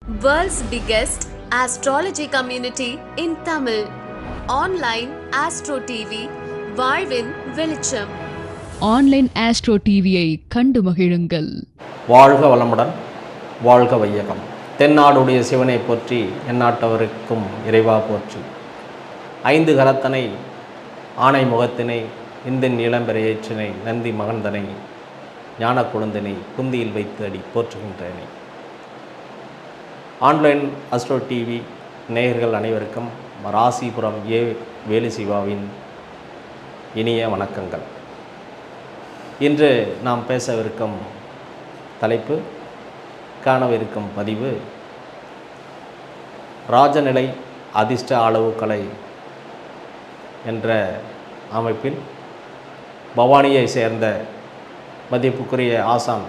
World's biggest astrology community in Tamil. Online Astro TV, வாழ்வின் வெளிச்சம் online astro டிவியை கண்டு மகிழுங்கள் வாழ்க வளமுடன் வாழ்க வையகம் தென்னாடுடைய சிவனை போற்றி எந்நாட்டவருக்கும் இறைவா போற்றி ஐந்து கரத்தனை ஆணை முகத்தினை இந்தின் இளம்பெறையேற்றினை நந்தி மகந்தனை ஞான குழந்தனை குந்தியில் வைத்து அடி போற்றுகின்றேனே ஆன்லைன் அஸ்ட்ரோ டிவி நேயர்கள் அனைவருக்கும் ராசிபுரம் ஏ வேலுசிவாவின் இனிய வணக்கங்கள் இன்று நாம் பேசவிருக்கும் தலைப்பு காணவிருக்கும் பதிவு ராஜநிலை அதிர்ஷ்ட அளவுக்கலை என்ற அமைப்பில் பவானியை சேர்ந்த மதிப்புக்குரிய ஆசான்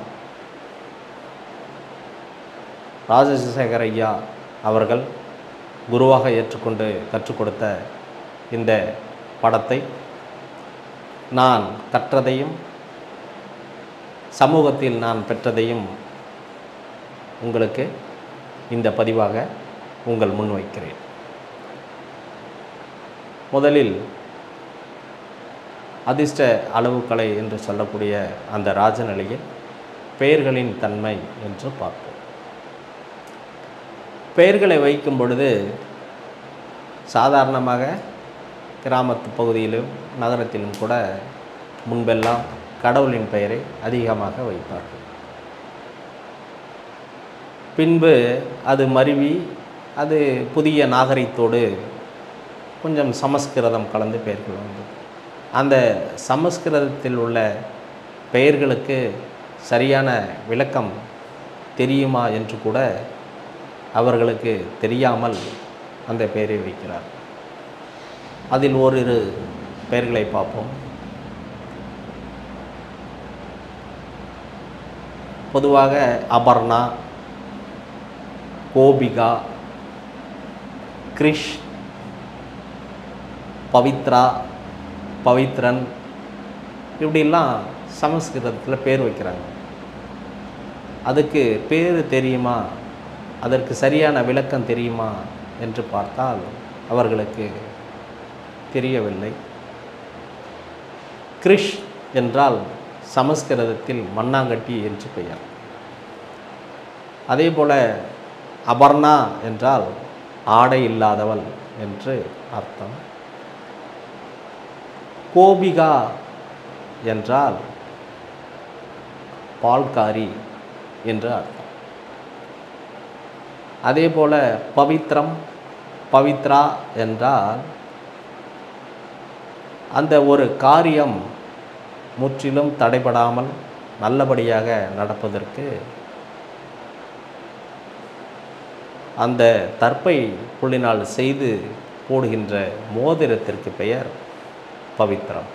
ராஜசேகர் ஐயா அவர்கள் குருவாக ஏற்றுக்கொண்டு கற்றுக் கொடுத்த இந்த படத்தை நான் கற்றதையும் சமூகத்தில் நான் பெற்றதையும் உங்களுக்கு இந்த பதிவாக உங்கள் முன் வைக்கிறேன் முதலில் அதிர்ஷ்ட அளவுக்கலை என்று சொல்லக்கூடிய அந்த ராஜநிலையில் பெயர்களின் தன்மை என்று பார்ப்போம் பெயர்களை வைக்கும் பொழுது சாதாரணமாக கிராமத்து பகுதியிலும் நகரத்திலும் கூட முன்பெல்லாம் கடவுளின் பெயரை அதிகமாக வைப்பார்கள் பின்பு அது மருவி அது புதிய நாகரிகத்தோடு கொஞ்சம் சமஸ்கிருதம் கலந்து பெயர்கள் வந்தது அந்த சமஸ்கிருதத்தில் உள்ள பெயர்களுக்கு சரியான விளக்கம் தெரியுமா என்று கூட அவர்களுக்கு தெரியாமல் அந்த பெயரை வைக்கிறார் அதில் ஓரிரு பெயர்களை பார்ப்போம் பொதுவாக அபர்ணா கோபிகா கிரிஷ் பவித்ரா பவித்ரன் இப்படிலாம் சமஸ்கிருதத்தில் பேர் வைக்கிறாங்க அதுக்கு பேர் தெரியுமா அதற்கு சரியான விளக்கம் தெரியுமா என்று பார்த்தால் அவர்களுக்கு தெரியவில்லை கிரிஷ் என்றால் சமஸ்கிருதத்தில் மண்ணாங்கட்டி என்று பெயர் அதே போல அபர்ணா என்றால் ஆடை இல்லாதவள் என்று அர்த்தம் கோபிகா என்றால் பால்காரி என்று அர்த்தம் அதே போல பவித்ரம் பவித்ரா என்றால் அந்த ஒரு காரியம் முற்றிலும் தடைபடாமல் நல்லபடியாக நடப்பதற்கு அந்த தற்பை புள்ளினால் செய்து போடுகின்ற மோதிரத்திற்கு பெயர் பவித்ரம்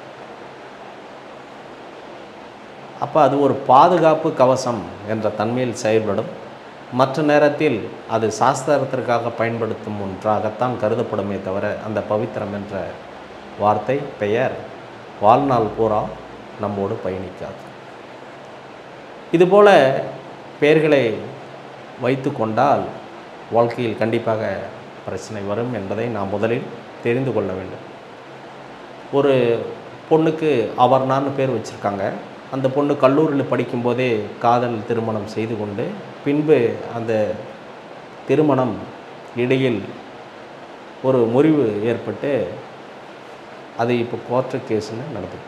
அப்போ அது ஒரு பாதுகாப்பு கவசம் என்ற தன்மையில் செயல்படும் மற்ற நேரத்தில் அது சாஸ்திரத்திற்காக பயன்படுத்தும் ஒன்றாகத்தான் கருதப்படுமே தவிர அந்த பவித்திரம் என்ற வார்த்தை பெயர் வாழ்நாள் பூரா நம்மோடு பயணிக்காது இதுபோல பெயர்களை வைத்து கொண்டால் வாழ்க்கையில் கண்டிப்பாக பிரச்சனை வரும் என்பதை நாம் முதலில் தெரிந்து கொள்ள வேண்டும் ஒரு பொண்ணுக்கு அவர்னான்னு பேர் வச்சுருக்காங்க அந்த பொண்ணு கல்லூரியில் படிக்கும்போதே காதல் திருமணம் செய்து கொண்டு பின்பு அந்த திருமணம் இடையில் ஒரு முறிவு ஏற்பட்டு அது இப்போ கோர்ட்டு கேஸுன்னு நடந்துக்கிட்டு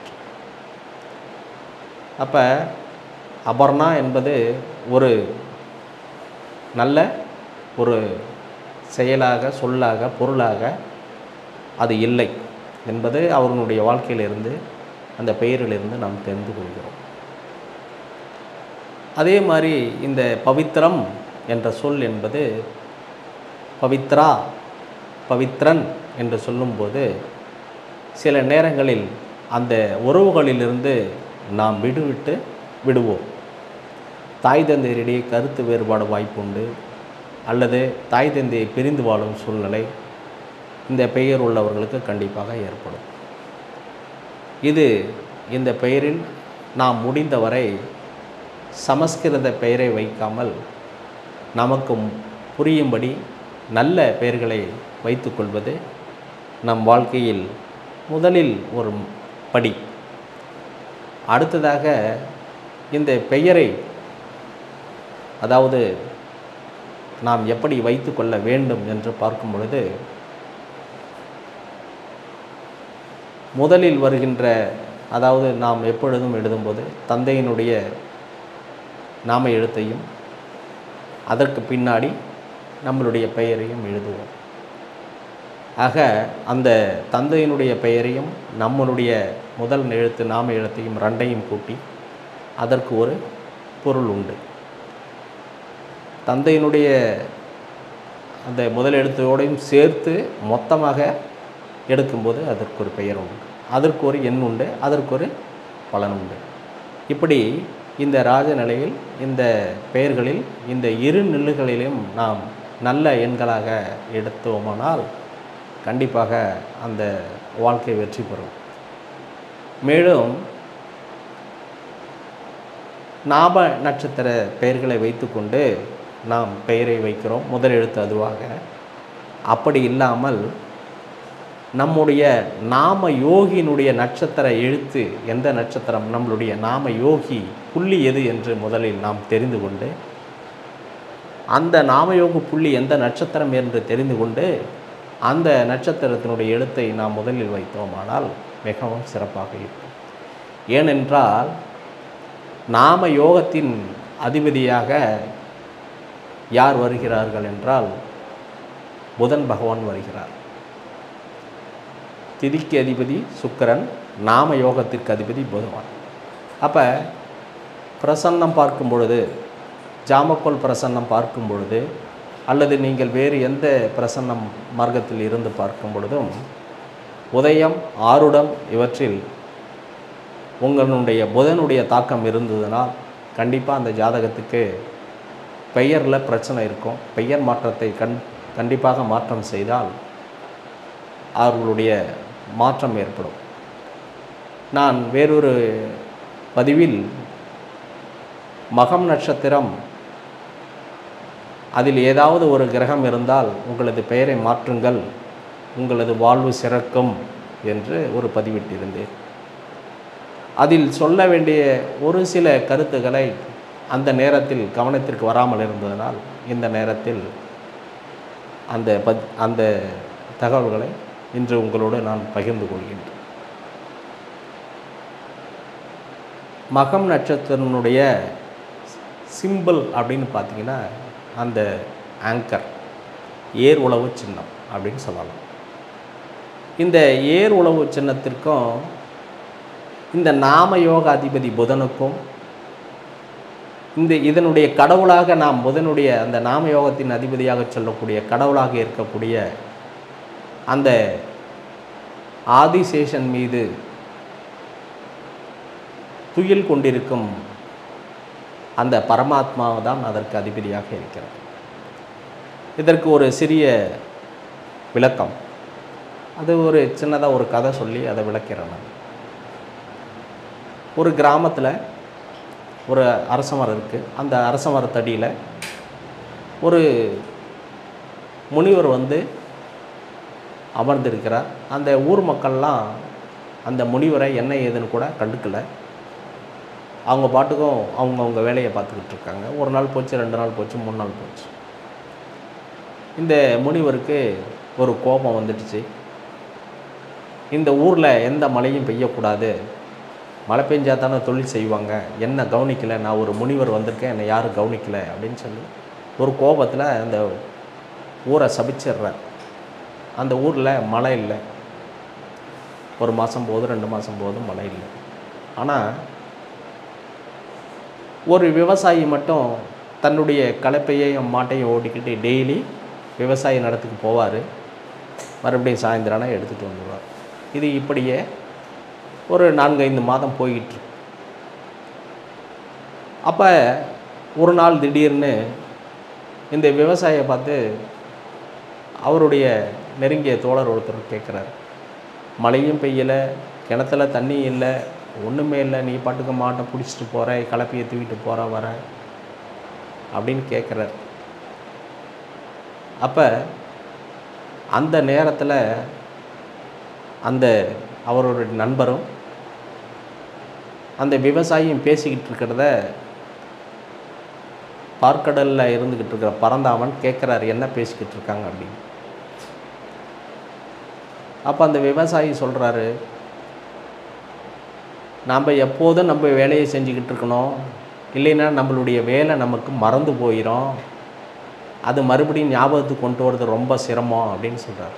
அப்போ அபர்ணா என்பது ஒரு நல்ல ஒரு செயலாக சொல்லாக பொருளாக அது இல்லை என்பது அவர்களுடைய வாழ்க்கையிலிருந்து அந்த பெயரிலிருந்து நாம் தெரிந்து கொள்கிறோம் அதே மாதிரி இந்த பவித்ரம் என்ற சொல் என்பது பவித்ரா பவித்ரன் என்று சொல்லும்போது சில நேரங்களில் அந்த உறவுகளிலிருந்து நாம் விடுவிட்டு விடுவோம் தாய் தந்தையரிடையே கருத்து வேறுபாடு வாய்ப்புண்டு அல்லது தாய் தந்தையை பிரிந்து வாழும் சூழ்நிலை இந்த பெயர் உள்ளவர்களுக்கு கண்டிப்பாக ஏற்படும் இது இந்த பெயரில் நாம் முடிந்தவரை சமஸ்கிருத பெயரை வைக்காமல் நமக்கு புரியும்படி நல்ல பெயர்களை வைத்துக்கொள்வது நம் வாழ்க்கையில் முதலில் ஒரு படி அடுத்ததாக இந்த பெயரை அதாவது நாம் எப்படி வைத்துக்கொள்ள வேண்டும் என்று பார்க்கும் பொழுது முதலில் வருகின்ற அதாவது நாம் எப்பொழுதும் எழுதும்போது தந்தையினுடைய நாம எழுத்தையும் அதற்கு பின்னாடி நம்மளுடைய பெயரையும் எழுதுவோம் ஆக அந்த தந்தையினுடைய பெயரையும் நம்மளுடைய முதல் எழுத்து நாம எழுத்தையும் ரெண்டையும் கூட்டி அதற்கு ஒரு பொருள் உண்டு தந்தையினுடைய அந்த முதல் எழுத்தோடையும் சேர்த்து மொத்தமாக எடுக்கும்போது அதற்கு ஒரு பெயர் உண்டு அதற்கு ஒரு எண் உண்டு அதற்கு ஒரு பலன் உண்டு இப்படி இந்த ராஜ நிலையில் இந்த பெயர்களில் இந்த இரு நெல்லுகளிலும் நாம் நல்ல எண்களாக எடுத்தோமானால் கண்டிப்பாக அந்த வாழ்க்கை வெற்றி பெறும் மேலும் நாம நட்சத்திர பெயர்களை வைத்துக்கொண்டு நாம் பெயரை வைக்கிறோம் முதல் எழுத்து அதுவாக அப்படி இல்லாமல் நம்முடைய நாம யோகியினுடைய நட்சத்திர எழுத்து எந்த நட்சத்திரம் நம்மளுடைய நாம யோகி புள்ளி எது என்று முதலில் நாம் தெரிந்து கொண்டு அந்த நாமயோக புள்ளி எந்த நட்சத்திரம் என்று தெரிந்து கொண்டு அந்த நட்சத்திரத்தினுடைய எழுத்தை நாம் முதலில் வைத்தோமானால் மிகவும் சிறப்பாக இருக்கும் ஏனென்றால் நாம யோகத்தின் அதிபதியாக யார் வருகிறார்கள் என்றால் புதன் பகவான் வருகிறார் திதிக்கு அதிபதி சுக்கிரன் நாம யோகத்திற்கு அதிபதி புதவான் அப்போ பிரசன்னம் பார்க்கும் பொழுது ஜாமக்கோல் பிரசன்னம் பார்க்கும் பொழுது அல்லது நீங்கள் வேறு எந்த பிரசன்னம் மார்க்கத்தில் இருந்து பார்க்கும் பொழுதும் உதயம் ஆருடம் இவற்றில் உங்களுடைய புதனுடைய தாக்கம் இருந்ததுனால் கண்டிப்பாக அந்த ஜாதகத்துக்கு பெயரில் பிரச்சனை இருக்கும் பெயர் மாற்றத்தை கண் கண்டிப்பாக மாற்றம் செய்தால் அவர்களுடைய மாற்றம் ஏற்படும் நான் வேறொரு பதிவில் மகம் நட்சத்திரம் அதில் ஏதாவது ஒரு கிரகம் இருந்தால் உங்களது பெயரை மாற்றுங்கள் உங்களது வாழ்வு சிறக்கும் என்று ஒரு பதிவிட்டிருந்தேன் அதில் சொல்ல வேண்டிய ஒரு சில கருத்துக்களை அந்த நேரத்தில் கவனத்திற்கு வராமல் இருந்ததனால் இந்த நேரத்தில் அந்த பத் அந்த தகவல்களை இன்று உங்களோடு நான் பகிர்ந்து கொள்கின்றேன் மகம் நட்சத்திரனுடைய சிம்பிள் அப்படின்னு பார்த்தீங்கன்னா அந்த ஆங்கர் ஏர் உழவு சின்னம் அப்படின்னு சொல்லலாம் இந்த ஏர் உழவு சின்னத்திற்கும் இந்த நாம யோக அதிபதி புதனுக்கும் இந்த இதனுடைய கடவுளாக நாம் புதனுடைய அந்த நாம யோகத்தின் அதிபதியாக சொல்லக்கூடிய கடவுளாக இருக்கக்கூடிய அந்த ஆதிசேஷன் மீது துயில் கொண்டிருக்கும் அந்த பரமாத்மா தான் அதற்கு அதிபதியாக இருக்கிறது இதற்கு ஒரு சிறிய விளக்கம் அது ஒரு சின்னதாக ஒரு கதை சொல்லி அதை விளக்கிறேன் நான் ஒரு கிராமத்தில் ஒரு அரச மரம் இருக்குது அந்த அரச மரத்தடியில் ஒரு முனிவர் வந்து அமர்ந்திருக்கிறார் அந்த ஊர் மக்கள்லாம் அந்த முனிவரை என்ன ஏதுன்னு கூட கண்டுக்கல அவங்க பாட்டுக்கும் அவங்க அவங்க வேலையை பார்த்துக்கிட்டு இருக்காங்க ஒரு நாள் போச்சு ரெண்டு நாள் போச்சு மூணு நாள் போச்சு இந்த முனிவருக்கு ஒரு கோபம் வந்துடுச்சு இந்த ஊரில் எந்த மழையும் பெய்யக்கூடாது மழை பெஞ்சா தானே தொழில் செய்வாங்க என்ன கவனிக்கலை நான் ஒரு முனிவர் வந்திருக்கேன் என்னை யாரும் கவனிக்கலை அப்படின்னு சொல்லி ஒரு கோபத்தில் அந்த ஊரை சபிச்சிடுறார் அந்த ஊரில் மழை இல்லை ஒரு மாதம் போதும் ரெண்டு மாதம் போதும் மழை இல்லை ஆனால் ஒரு விவசாயி மட்டும் தன்னுடைய கலப்பையையும் மாட்டையும் ஓட்டிக்கிட்டு டெய்லி விவசாய நிலத்துக்கு போவார் மறுபடியும் சாயந்தரம்னா எடுத்துகிட்டு வந்துடுவார் இது இப்படியே ஒரு நான்கைந்து மாதம் போயிட்டு அப்போ ஒரு நாள் திடீர்னு இந்த விவசாயியை பார்த்து அவருடைய நெருங்கிய தோழர் ஒருத்தர் கேட்குறாரு மழையும் பெய்யலை கிணத்துல தண்ணி இல்லை ஒன்றுமே இல்லை நீ பாட்டுக்கு மாட்டை பிடிச்சிட்டு போகிற கலப்பையை தூக்கிட்டு போகிற வர அப்படின்னு கேட்குறார் அப்போ அந்த நேரத்தில் அந்த அவருடைய நண்பரும் அந்த விவசாயியும் பேசிக்கிட்டு இருக்கிறத பார்க்கடலில் இருந்துக்கிட்டு இருக்கிற பரந்தாமன் கேட்குறாரு என்ன பேசிக்கிட்டு இருக்காங்க அப்படின்னு அப்போ அந்த விவசாயி சொல்கிறாரு நாம் எப்போதும் நம்ம வேலையை செஞ்சுக்கிட்டு இருக்கணும் இல்லைன்னா நம்மளுடைய வேலை நமக்கு மறந்து போயிடும் அது மறுபடியும் ஞாபகத்துக்கு கொண்டு வரது ரொம்ப சிரமம் அப்படின்னு சொல்கிறார்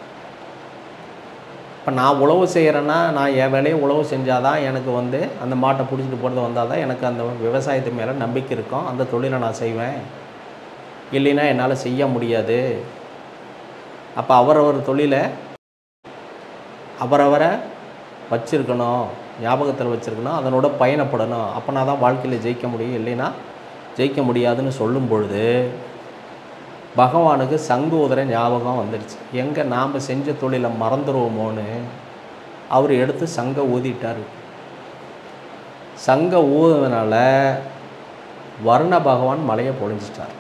இப்போ நான் உழவு செய்கிறேன்னா நான் என் வேலையை உழவு செஞ்சால் தான் எனக்கு வந்து அந்த மாட்டை பிடிச்சிட்டு போகிறது வந்தால் தான் எனக்கு அந்த விவசாயத்து மேலே நம்பிக்கை இருக்கும் அந்த தொழிலை நான் செய்வேன் இல்லைன்னா என்னால் செய்ய முடியாது அப்போ அவரவர் தொழிலை அவரவரை வச்சிருக்கணும் ஞாபகத்தில் வச்சுருக்கணும் அதனோட பயணப்படணும் அப்போனா தான் வாழ்க்கையில் ஜெயிக்க முடியும் இல்லைன்னா ஜெயிக்க முடியாதுன்னு சொல்லும் பொழுது பகவானுக்கு சங்கு உதர ஞாபகம் வந்துடுச்சு எங்கே நாம் செஞ்ச தொழிலை மறந்துடுவோமோன்னு அவர் எடுத்து சங்க ஊதிட்டார் சங்க ஊதுனால வர்ண பகவான் மலையை பொழிஞ்சிட்டார்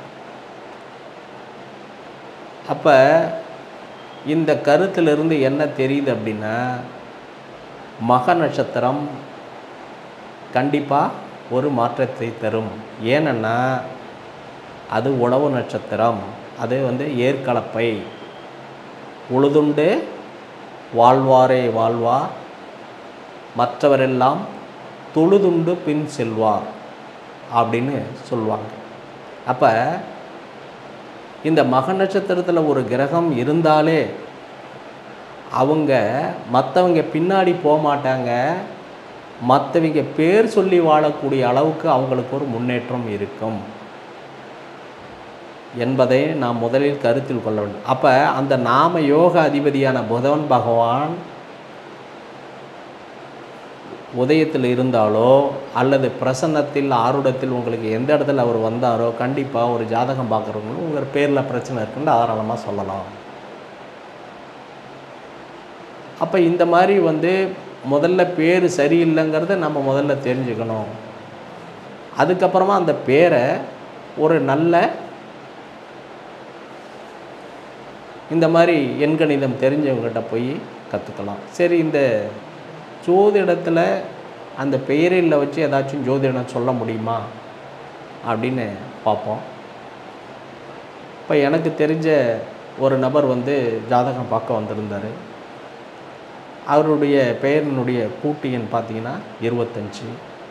அப்போ இந்த கருத்திலிருந்து என்ன தெரியுது அப்படின்னா மக நட்சத்திரம் கண்டிப்பாக ஒரு மாற்றத்தை தரும் ஏனென்னா அது உழவு நட்சத்திரம் அது வந்து ஏற்கலப்பை உழுதுண்டு வாழ்வாரே வாழ்வார் மற்றவரெல்லாம் தொழுதுண்டு பின் செல்வார் அப்படின்னு சொல்லுவாங்க அப்போ இந்த மக நட்சத்திரத்தில் ஒரு கிரகம் இருந்தாலே அவங்க மற்றவங்க பின்னாடி போக மாட்டாங்க மற்றவங்க பேர் சொல்லி வாழக்கூடிய அளவுக்கு அவங்களுக்கு ஒரு முன்னேற்றம் இருக்கும் என்பதை நாம் முதலில் கருத்தில் கொள்ள வேண்டும் அப்போ அந்த நாம யோக அதிபதியான புதன் பகவான் உதயத்தில் இருந்தாலோ அல்லது பிரசன்னத்தில் ஆருடத்தில் உங்களுக்கு எந்த இடத்துல அவர் வந்தாரோ கண்டிப்பாக ஒரு ஜாதகம் பார்க்குறவங்களும் உங்கள் பேரில் பிரச்சனை இருக்குன்னு தாராளமாக சொல்லலாம் அப்போ இந்த மாதிரி வந்து முதல்ல பேர் சரியில்லைங்கிறத நம்ம முதல்ல தெரிஞ்சுக்கணும் அதுக்கப்புறமா அந்த பேரை ஒரு நல்ல இந்த மாதிரி எண்கணிதம் தெரிஞ்சவங்ககிட்ட போய் கற்றுக்கலாம் சரி இந்த ஜோதிடத்தில் அந்த பெயரில் வச்சு ஏதாச்சும் ஜோதிடம் சொல்ல முடியுமா அப்படின்னு பார்ப்போம் இப்போ எனக்கு தெரிஞ்ச ஒரு நபர் வந்து ஜாதகம் பார்க்க வந்திருந்தார் அவருடைய பெயரினுடைய கூட்டு எண் பார்த்தீங்கன்னா இருபத்தஞ்சி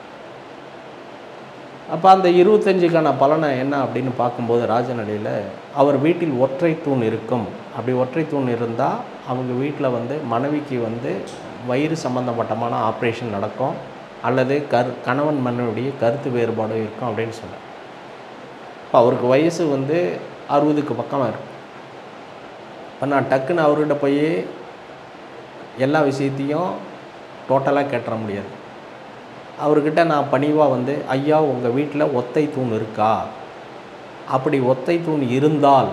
அப்போ அந்த இருபத்தஞ்சுக்கான பலனை என்ன அப்படின்னு பார்க்கும்போது ராஜநடையில் அவர் வீட்டில் ஒற்றை தூண் இருக்கும் அப்படி ஒற்றை தூண் இருந்தால் அவங்க வீட்டில் வந்து மனைவிக்கு வந்து வயிறு சம்மந்தப்பட்டமான ஆப்ரேஷன் நடக்கும் அல்லது கரு கணவன் மனைவியுடைய கருத்து வேறுபாடு இருக்கும் அப்படின்னு சொன்னார் இப்போ அவருக்கு வயசு வந்து அறுபதுக்கு பக்கமாக இருக்கும் இப்போ நான் டக்குன்னு அவர்கிட்ட போய் எல்லா விஷயத்தையும் டோட்டலாக கேட்டுற முடியாது அவர்கிட்ட நான் பணிவாக வந்து ஐயா உங்கள் வீட்டில் ஒத்தை தூண் இருக்கா அப்படி ஒத்தை தூண் இருந்தால்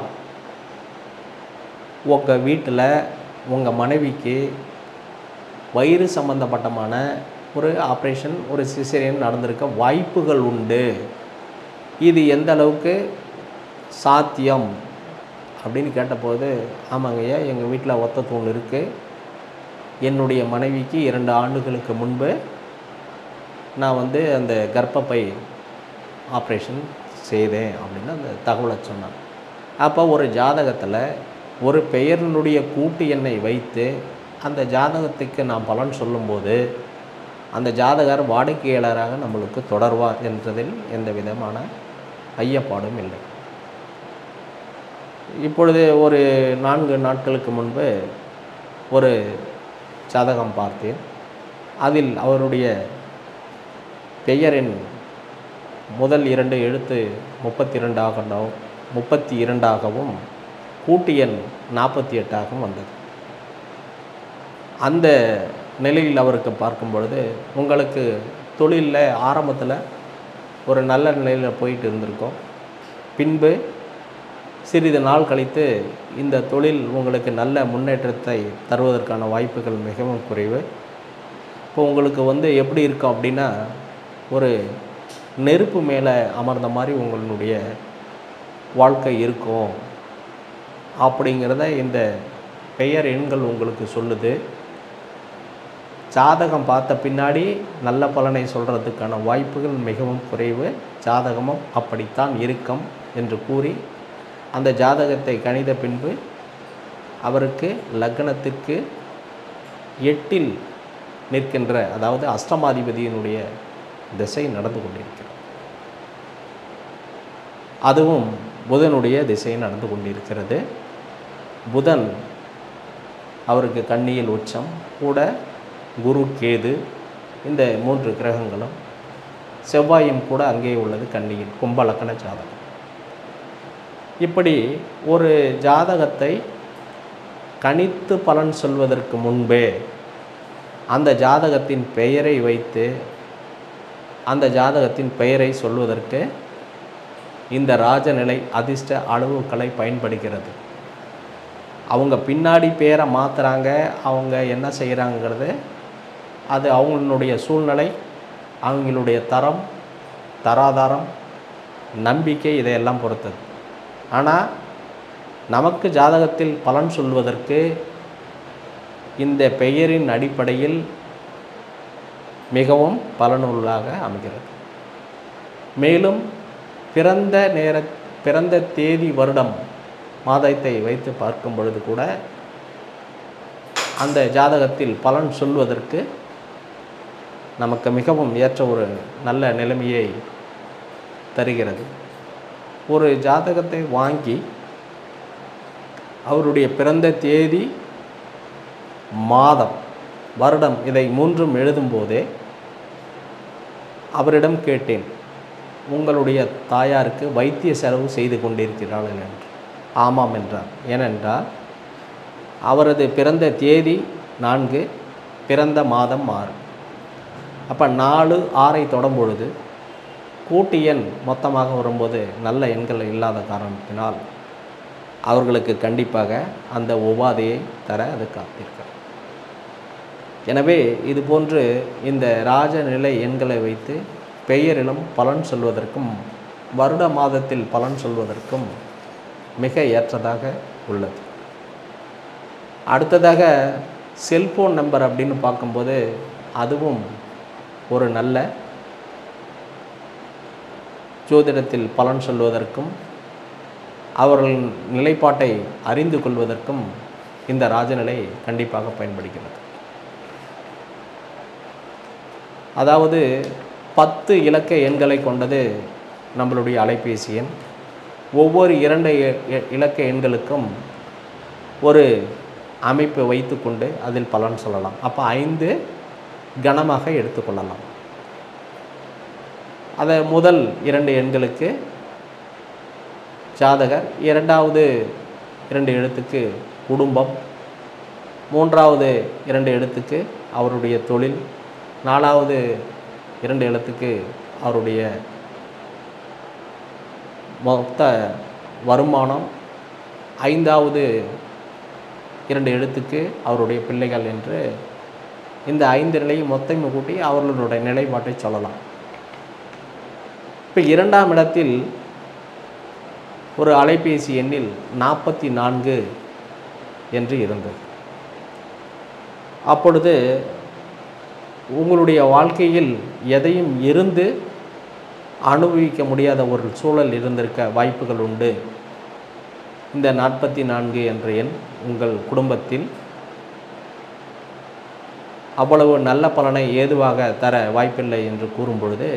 உங்கள் வீட்டில் உங்கள் மனைவிக்கு வயிறு சம்மந்தப்பட்டமான ஒரு ஆப்ரேஷன் ஒரு சிசேரியன் நடந்திருக்க வாய்ப்புகள் உண்டு இது எந்த அளவுக்கு சாத்தியம் அப்படின்னு கேட்டபோது ஆமாங்க ஐயா எங்கள் வீட்டில் ஒத்த தூண் இருக்குது என்னுடைய மனைவிக்கு இரண்டு ஆண்டுகளுக்கு முன்பு நான் வந்து அந்த கர்ப்பப்பை ஆப்ரேஷன் செய்தேன் அப்படின்னு அந்த தகவலை சொன்னான் அப்போ ஒரு ஜாதகத்தில் ஒரு பெயரினுடைய கூட்டு எண்ணை வைத்து அந்த ஜாதகத்துக்கு நாம் பலன் சொல்லும்போது அந்த ஜாதகர் வாடிக்கையாளராக நம்மளுக்கு தொடர்வார் என்றதில் எந்த விதமான ஐயப்பாடும் இல்லை இப்பொழுது ஒரு நான்கு நாட்களுக்கு முன்பு ஒரு ஜாதகம் பார்த்தேன் அதில் அவருடைய பெயரின் முதல் இரண்டு எழுத்து முப்பத்தி இரண்டாகவும் முப்பத்தி இரண்டாகவும் கூட்டு எண் நாற்பத்தி எட்டாகவும் வந்தது அந்த நிலையில் அவருக்கு பார்க்கும் பொழுது உங்களுக்கு தொழிலில் ஆரம்பத்தில் ஒரு நல்ல நிலையில் போயிட்டு இருந்திருக்கோம் பின்பு சிறிது நாள் கழித்து இந்த தொழில் உங்களுக்கு நல்ல முன்னேற்றத்தை தருவதற்கான வாய்ப்புகள் மிகவும் குறைவு இப்போ உங்களுக்கு வந்து எப்படி இருக்கும் அப்படின்னா ஒரு நெருப்பு மேலே அமர்ந்த மாதிரி உங்களுடைய வாழ்க்கை இருக்கும் அப்படிங்கிறத இந்த பெயர் எண்கள் உங்களுக்கு சொல்லுது ஜாதகம் பார்த்த பின்னாடி நல்ல பலனை சொல்கிறதுக்கான வாய்ப்புகள் மிகவும் குறைவு ஜாதகமும் அப்படித்தான் இருக்கும் என்று கூறி அந்த ஜாதகத்தை கணித பின்பு அவருக்கு லக்னத்துக்கு எட்டில் நிற்கின்ற அதாவது அஷ்டமாதிபதியினுடைய திசை நடந்து கொண்டிருக்கிறது அதுவும் புதனுடைய திசை நடந்து கொண்டிருக்கிறது புதன் அவருக்கு கன்னியில் உச்சம் கூட குரு கேது இந்த மூன்று கிரகங்களும் செவ்வாயும் கூட அங்கே உள்ளது கன்னியில் கும்பலக்கண ஜாதகம் இப்படி ஒரு ஜாதகத்தை கணித்து பலன் சொல்வதற்கு முன்பே அந்த ஜாதகத்தின் பெயரை வைத்து அந்த ஜாதகத்தின் பெயரை சொல்வதற்கு இந்த ராஜநிலை அதிர்ஷ்ட அளவுகளை பயன்படுகிறது அவங்க பின்னாடி பேரை மாற்றுறாங்க அவங்க என்ன செய்கிறாங்கிறது அது அவங்களுடைய சூழ்நிலை அவங்களுடைய தரம் தராதாரம் நம்பிக்கை இதையெல்லாம் பொறுத்தது ஆனால் நமக்கு ஜாதகத்தில் பலன் சொல்வதற்கு இந்த பெயரின் அடிப்படையில் மிகவும் பலனுள்ளாக அமைகிறது மேலும் பிறந்த நேர பிறந்த தேதி வருடம் மாதத்தை வைத்து பார்க்கும் பொழுது கூட அந்த ஜாதகத்தில் பலன் சொல்வதற்கு நமக்கு மிகவும் ஏற்ற ஒரு நல்ல நிலைமையை தருகிறது ஒரு ஜாதகத்தை வாங்கி அவருடைய பிறந்த தேதி மாதம் வருடம் இதை மூன்றும் எழுதும்போதே அவரிடம் கேட்டேன் உங்களுடைய தாயாருக்கு வைத்திய செலவு செய்து கொண்டிருக்கிறாள் என்று ஆமாம் என்றார் ஏனென்றால் அவரது பிறந்த தேதி நான்கு பிறந்த மாதம் ஆறு அப்போ நாலு ஆறை தொடும் பொழுது கூட்டு எண் மொத்தமாக வரும்போது நல்ல எண்கள் இல்லாத காரணத்தினால் அவர்களுக்கு கண்டிப்பாக அந்த உபாதையை தர அது காத்திருக்கிறது எனவே இது போன்று இந்த ராஜநிலை எண்களை வைத்து பெயரிலும் பலன் சொல்வதற்கும் வருட மாதத்தில் பலன் சொல்வதற்கும் மிக ஏற்றதாக உள்ளது அடுத்ததாக செல்போன் நம்பர் அப்படின்னு பார்க்கும்போது அதுவும் ஒரு நல்ல ஜோதிடத்தில் பலன் சொல்வதற்கும் அவர்களின் நிலைப்பாட்டை அறிந்து கொள்வதற்கும் இந்த ராஜநிலை கண்டிப்பாக பயன்படுகிறது அதாவது பத்து இலக்க எண்களை கொண்டது நம்மளுடைய அலைபேசி எண் ஒவ்வொரு இரண்டு எ- எ- இலக்க எண்களுக்கும் ஒரு அமைப்பு வைத்துக்கொண்டு அதில் பலன் சொல்லலாம் அப்போ ஐந்து கணமாக எடுத்துக்கொள்ளலாம் அதை முதல் இரண்டு எண்களுக்கு ஜாதகர் இரண்டாவது இரண்டு எழுத்துக்கு குடும்பம் மூன்றாவது இரண்டு எழுத்துக்கு அவருடைய தொழில் நாலாவது இரண்டு எழுத்துக்கு அவருடைய மொத்த வருமானம் ஐந்தாவது இரண்டு எழுத்துக்கு அவருடைய பிள்ளைகள் என்று இந்த ஐந்து நிலையும் மொத்தம் கூட்டி அவர்களுடைய நிலைப்பாட்டை சொல்லலாம் இப்போ இரண்டாம் இடத்தில் ஒரு அலைபேசி எண்ணில் நாற்பத்தி நான்கு என்று இருந்தது அப்பொழுது உங்களுடைய வாழ்க்கையில் எதையும் இருந்து அனுபவிக்க முடியாத ஒரு சூழல் இருந்திருக்க வாய்ப்புகள் உண்டு இந்த நாற்பத்தி நான்கு என்ற எண் உங்கள் குடும்பத்தில் அவ்வளவு நல்ல பலனை ஏதுவாக தர வாய்ப்பில்லை என்று கூறும் பொழுது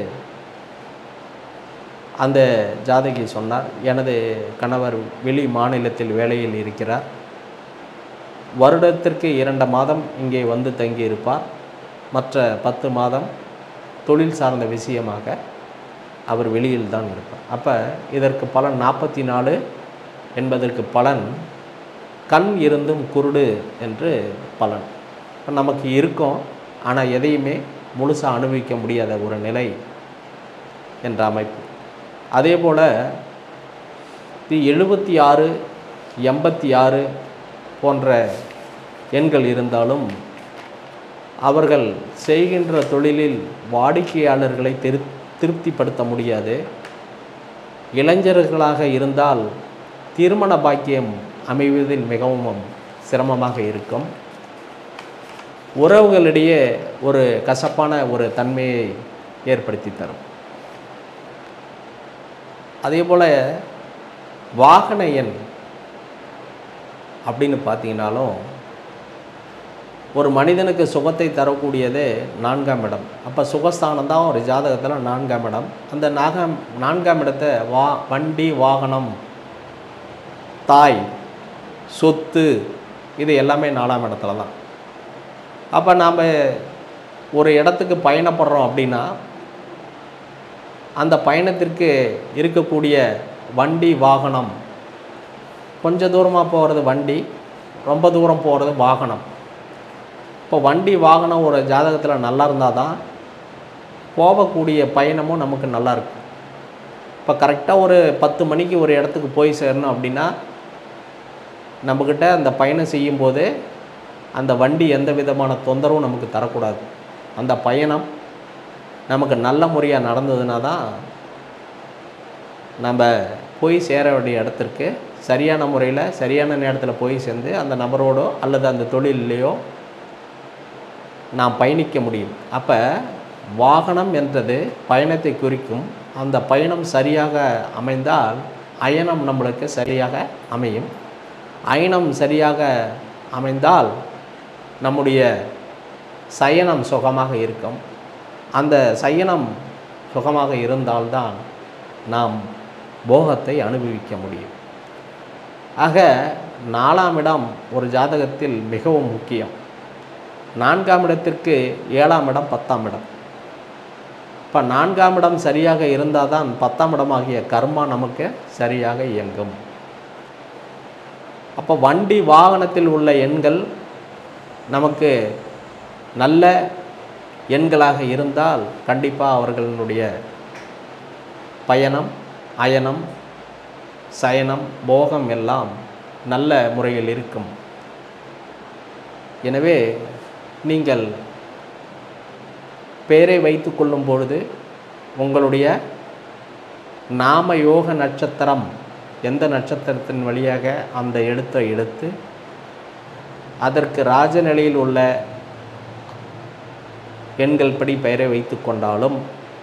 அந்த ஜாதகி சொன்னார் எனது கணவர் வெளி மாநிலத்தில் வேலையில் இருக்கிறார் வருடத்திற்கு இரண்டு மாதம் இங்கே வந்து தங்கியிருப்பார் மற்ற பத்து மாதம் தொழில் சார்ந்த விஷயமாக அவர் வெளியில் தான் இருப்பார் அப்போ இதற்கு பலன் நாற்பத்தி நாலு என்பதற்கு பலன் கண் இருந்தும் குருடு என்று பலன் இப்ப நமக்கு இருக்கும் ஆனால் எதையுமே முழுசாக அனுபவிக்க முடியாத ஒரு நிலை என்ற அமைப்பு அதே போல் இது எழுபத்தி ஆறு எண்பத்தி ஆறு போன்ற எண்கள் இருந்தாலும் அவர்கள் செய்கின்ற தொழிலில் வாடிக்கையாளர்களை திரு திருப்திப்படுத்த முடியாது இளைஞர்களாக இருந்தால் திருமண பாக்கியம் அமைவதில் மிகவும் சிரமமாக இருக்கும் உறவுகளிடையே ஒரு கசப்பான ஒரு தன்மையை ஏற்படுத்தி தரும் அதே போல் வாகன எண் அப்படின்னு பார்த்தீங்கன்னாலும் ஒரு மனிதனுக்கு சுகத்தை தரக்கூடியது நான்காம் இடம் அப்போ சுகஸ்தானம் தான் ஒரு ஜாதகத்தில் நான்காம் இடம் அந்த நாகாம் நான்காம் இடத்தை வா வண்டி வாகனம் தாய் சொத்து இது எல்லாமே நாலாம் இடத்துல தான் அப்போ நாம் ஒரு இடத்துக்கு பயணப்படுறோம் அப்படின்னா அந்த பயணத்திற்கு இருக்கக்கூடிய வண்டி வாகனம் கொஞ்ச தூரமாக போகிறது வண்டி ரொம்ப தூரம் போகிறது வாகனம் இப்போ வண்டி வாகனம் ஒரு ஜாதகத்தில் நல்லா இருந்தால் தான் போகக்கூடிய பயணமும் நமக்கு நல்லா இருக்கும் இப்போ கரெக்டாக ஒரு பத்து மணிக்கு ஒரு இடத்துக்கு போய் சேரணும் அப்படின்னா நம்மக்கிட்ட அந்த பயணம் செய்யும்போது அந்த வண்டி எந்த விதமான தொந்தரவும் நமக்கு தரக்கூடாது அந்த பயணம் நமக்கு நல்ல முறையாக நடந்ததுன்னா தான் நம்ம போய் சேர வேண்டிய இடத்திற்கு சரியான முறையில் சரியான நேரத்தில் போய் சேர்ந்து அந்த நபரோடோ அல்லது அந்த தொழிலையோ நாம் பயணிக்க முடியும் அப்போ வாகனம் என்றது பயணத்தை குறிக்கும் அந்த பயணம் சரியாக அமைந்தால் அயனம் நம்மளுக்கு சரியாக அமையும் அயனம் சரியாக அமைந்தால் நம்முடைய சயனம் சுகமாக இருக்கும் அந்த சயனம் சுகமாக இருந்தால்தான் நாம் போகத்தை அனுபவிக்க முடியும் ஆக நாலாம் இடம் ஒரு ஜாதகத்தில் மிகவும் முக்கியம் நான்காம் இடத்திற்கு ஏழாம் இடம் பத்தாம் இடம் இப்போ நான்காம் இடம் சரியாக இருந்தால் தான் பத்தாம் இடமாகிய கர்மா நமக்கு சரியாக இயங்கும் அப்போ வண்டி வாகனத்தில் உள்ள எண்கள் நமக்கு நல்ல எண்களாக இருந்தால் கண்டிப்பாக அவர்களுடைய பயணம் அயனம் சயனம் போகம் எல்லாம் நல்ல முறையில் இருக்கும் எனவே நீங்கள் பெயரை வைத்து கொள்ளும் பொழுது உங்களுடைய நாம யோக நட்சத்திரம் எந்த நட்சத்திரத்தின் வழியாக அந்த எழுத்தை எடுத்து அதற்கு ராஜநிலையில் உள்ள எண்கள் படி பெயரை வைத்து கொண்டாலும்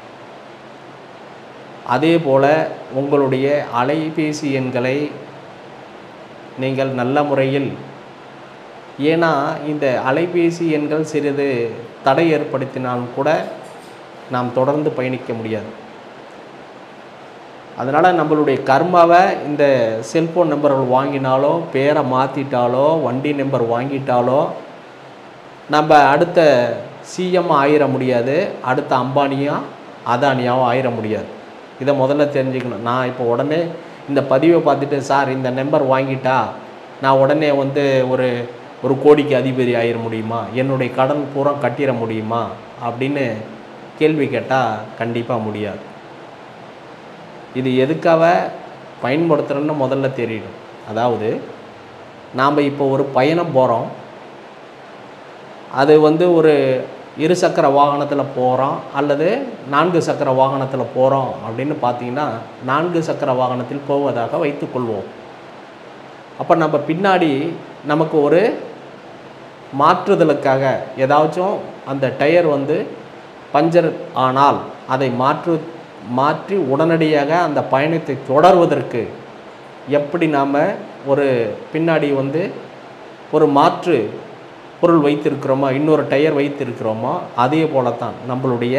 அதே போல் உங்களுடைய அலைபேசி எண்களை நீங்கள் நல்ல முறையில் ஏன்னா இந்த அலைபேசி எண்கள் சிறிது தடை ஏற்படுத்தினாலும் கூட நாம் தொடர்ந்து பயணிக்க முடியாது அதனால் நம்மளுடைய கர்மாவை இந்த செல்ஃபோன் நம்பர்கள் வாங்கினாலோ பேரை மாற்றிட்டாலோ வண்டி நம்பர் வாங்கிட்டாலோ நம்ம அடுத்த சிஎம் ஆயிட முடியாது அடுத்த அம்பானியா அதானியாவும் ஆயிட முடியாது இதை முதல்ல தெரிஞ்சுக்கணும் நான் இப்போ உடனே இந்த பதிவை பார்த்துட்டு சார் இந்த நம்பர் வாங்கிட்டா நான் உடனே வந்து ஒரு ஒரு கோடிக்கு அதிபதி ஆயிட முடியுமா என்னுடைய கடன் பூரா கட்டிட முடியுமா அப்படின்னு கேள்வி கேட்டால் கண்டிப்பாக முடியாது இது எதுக்காக பயன்படுத்துகிறோன்னு முதல்ல தெரியணும் அதாவது நாம் இப்போ ஒரு பயணம் போகிறோம் அது வந்து ஒரு இரு சக்கர வாகனத்தில் போகிறோம் அல்லது நான்கு சக்கர வாகனத்தில் போகிறோம் அப்படின்னு பார்த்தீங்கன்னா நான்கு சக்கர வாகனத்தில் போவதாக வைத்துக்கொள்வோம் அப்போ நம்ம பின்னாடி நமக்கு ஒரு மாற்றுதலுக்காக ஏதாச்சும் அந்த டயர் வந்து பஞ்சர் ஆனால் அதை மாற்று மாற்றி உடனடியாக அந்த பயணத்தை தொடர்வதற்கு எப்படி நாம் ஒரு பின்னாடி வந்து ஒரு மாற்று பொருள் வைத்திருக்கிறோமோ இன்னொரு டயர் வைத்திருக்கிறோமோ அதே போல தான் நம்மளுடைய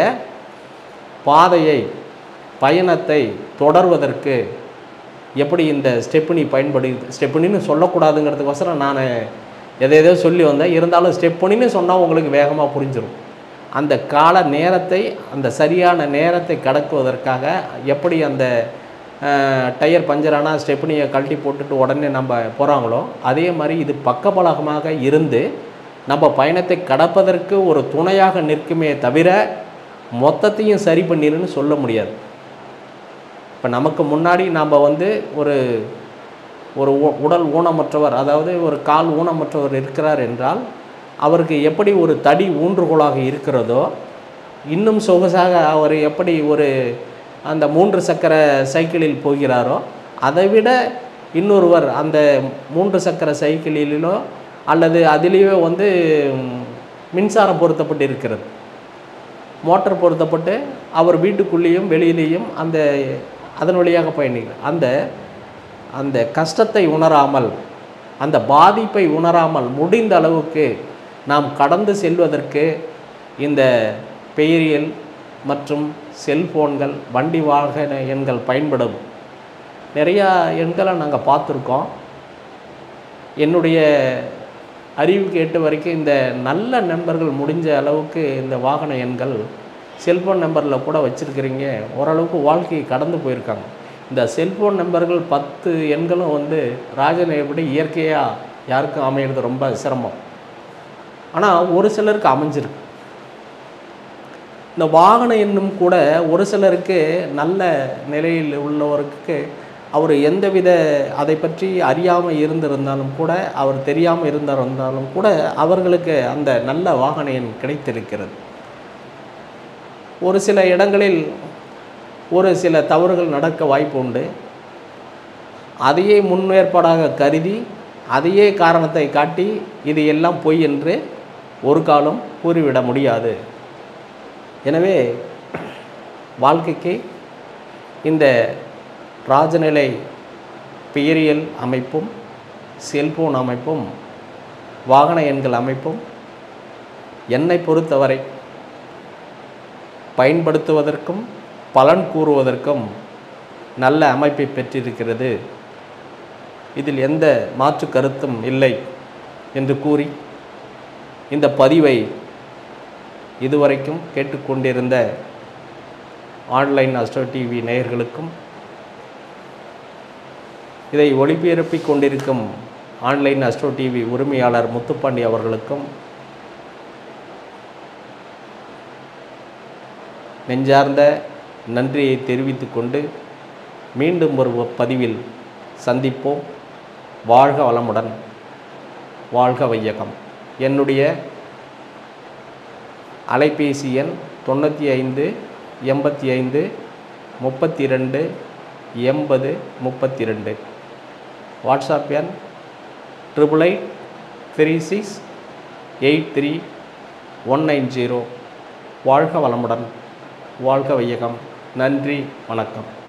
பாதையை பயணத்தை தொடர்வதற்கு எப்படி இந்த ஸ்டெப்னி பயன்படு ஸ்டெப்னின்னு சொல்லக்கூடாதுங்கிறதுக்கோசரம் நான் எதை எதோ சொல்லி வந்தேன் இருந்தாலும் ஸ்டெப்னின்னு சொன்னால் உங்களுக்கு வேகமாக புரிஞ்சிடும் அந்த கால நேரத்தை அந்த சரியான நேரத்தை கடக்குவதற்காக எப்படி அந்த அஹ், டயர் பஞ்சர் ஆனால் ஸ்டெப்னியை கழட்டி போட்டுட்டு உடனே நம்ம போகிறாங்களோ அதே மாதிரி இது பக்கபலகமாக இருந்து நம்ம பயணத்தை கடப்பதற்கு ஒரு துணையாக நிற்குமே தவிர மொத்தத்தையும் சரி பண்ணிடுன்னு சொல்ல முடியாது இப்போ நமக்கு முன்னாடி நாம் வந்து ஒரு ஒரு உ- உடல் ஊனமற்றவர் அதாவது ஒரு கால் ஊனமற்றவர் இருக்கிறார் என்றால் அவருக்கு எப்படி ஒரு தடி ஊன்றுகோலாக இருக்கிறதோ இன்னும் சொகுசாக அவர் எப்படி ஒரு அந்த மூன்று சக்கர சைக்கிளில் போகிறாரோ அதை விட இன்னொருவர் அந்த மூன்று சக்கர சைக்கிளிலோ அல்லது அதிலேயோ வந்து ம், மின்சாரம் பொருத்தப்பட்டு இருக்கிறது மோட்டார் பொருத்தப்பட்டு அவர் வீட்டுக்குள்ளேயும் வெளியிலேயும் அந்த அதன் வழியாக பயணிக்கிறார் அந்த அந்த கஷ்டத்தை உணராமல் அந்த பாதிப்பை உணராமல் முடிந்த அளவுக்கு நாம் கடந்து செல்வதற்கு இந்த பெயரியல் மற்றும் செல்போன்கள் வண்டி வாகன எண்கள் பயன்படும் நிறையா எண்களை நாங்கள் பார்த்துருக்கோம் என்னுடைய அறிவு கேட்ட வரைக்கும் இந்த நல்ல நண்பர்கள் முடிஞ்ச அளவுக்கு இந்த வாகன எண்கள் செல்ஃபோன் நம்பரில் கூட வச்சுருக்கிறீங்க ஓரளவுக்கு வாழ்க்கையை கடந்து போயிருக்காங்க இந்த செல்ஃபோன் நம்பர்கள் பத்து எண்களும் வந்து ராஜன் எப்படி இயற்கையாக யாருக்கும் அமையிறது ரொம்ப சிரமம் ஆனால் ஒரு சிலருக்கு அமைஞ்சிருக்கு இந்த வாகன எண்ணும் கூட ஒரு சிலருக்கு நல்ல நிலையில் உள்ளவருக்கு அவர் எந்தவித அதை பற்றி அறியாமல் இருந்திருந்தாலும் கூட அவர் தெரியாமல் இருந்திருந்தாலும் கூட அவர்களுக்கு அந்த நல்ல வாகன எண் கிடைத்திருக்கிறது ஒரு சில இடங்களில் ஒரு சில தவறுகள் நடக்க வாய்ப்பு உண்டு அதையே முன்னேற்பாடாக கருதி அதையே காரணத்தை காட்டி இது எல்லாம் பொய் என்று ஒரு காலம் கூறிவிட முடியாது எனவே வாழ்க்கைக்கு இந்த ராஜநிலை பெயரியல் அமைப்பும் செல்போன் அமைப்பும் வாகன எண்கள் அமைப்பும் என்னை பொறுத்தவரை பயன்படுத்துவதற்கும் பலன் கூறுவதற்கும் நல்ல அமைப்பை பெற்றிருக்கிறது இதில் எந்த மாற்று கருத்தும் இல்லை என்று கூறி இந்த பதிவை இதுவரைக்கும் கேட்டுக்கொண்டிருந்த ஆன்லைன் அஸ்ட்ரோ டிவி நேயர்களுக்கும் இதை ஒளிபரப்பிக் கொண்டிருக்கும் ஆன்லைன் அஸ்ட்ரோ டிவி உரிமையாளர் முத்துப்பாண்டி அவர்களுக்கும் நெஞ்சார்ந்த நன்றியை தெரிவித்துக் கொண்டு மீண்டும் ஒரு பதிவில் சந்திப்போம் வாழ்க வளமுடன் வாழ்க வையகம் என்னுடைய அலைபேசி எண் தொண்ணூற்றி ஐந்து எண்பத்தி ஐந்து முப்பத்தி ரெண்டு எண்பது முப்பத்தி ரெண்டு வாட்ஸ்அப் எண் triple eight three six eight three one nine zero வாழ்க வளமுடன் வாழ்க வையகம் நன்றி வணக்கம்